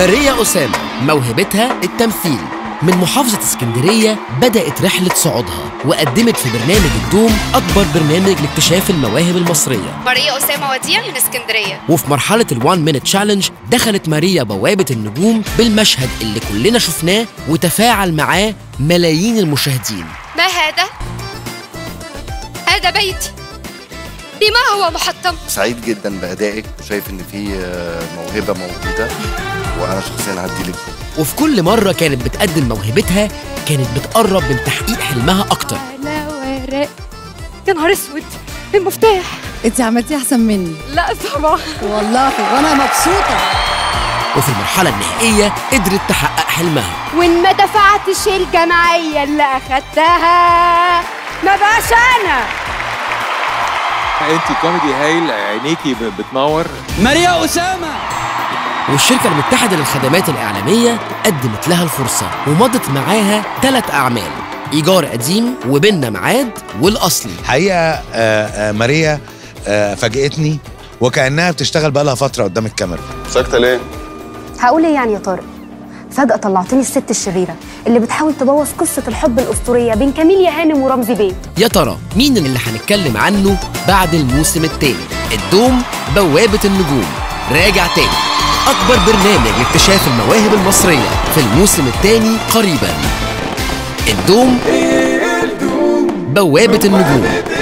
ماريا أسامة موهبتها التمثيل من محافظة اسكندرية بدأت رحلة صعودها وقدمت في برنامج الدوم أكبر برنامج لاكتشاف المواهب المصرية ماريا أسامة وديع من اسكندرية وفي مرحلة الوان مينت تشالنج دخلت ماريا بوابة النجوم بالمشهد اللي كلنا شفناه وتفاعل معاه ملايين المشاهدين ما هذا؟ هذا بيتي بما هو محطم سعيد جدا بأدائك وشايف إن في آه، موهبة موجودة وأنا شخصيا هدي لك وفي كل مرة كانت بتقدم موهبتها كانت بتقرب من تحقيق حلمها أكتر لا ورق يا نهار اسود المفتاح انت عملتي احسن مني لا طبعا والله وانا مبسوطه وفي المرحلة النهائية قدرت تحقق حلمها وان ما دفعتش الجمعية اللي اخدتها ما بقاش انا انت كوميدي هايل عينيكي ب- بتنور ماريا أسامة والشركة المتحدة للخدمات الإعلامية قدمت لها الفرصة ومضت معاها ثلاث أعمال إيجار قديم وبيننا ميعاد والأصلي حقيقه آه، آه، ماريا آه، فاجئتني وكانها بتشتغل بقالها فتره قدام الكاميرا ساكتة ليه؟ هقول ايه يعني يا طارق فجأة طلعتني الست الشريرة اللي بتحاول تبوظ قصة الحب الأسطورية بين كميل هانم ورمزي بيه يا ترى مين اللي هنتكلم عنه بعد الموسم الثاني الدوم بوابة النجوم راجع تاني أكبر برنامج لاكتشاف المواهب المصرية في الموسم الثاني قريبا الدوم بوابة النجوم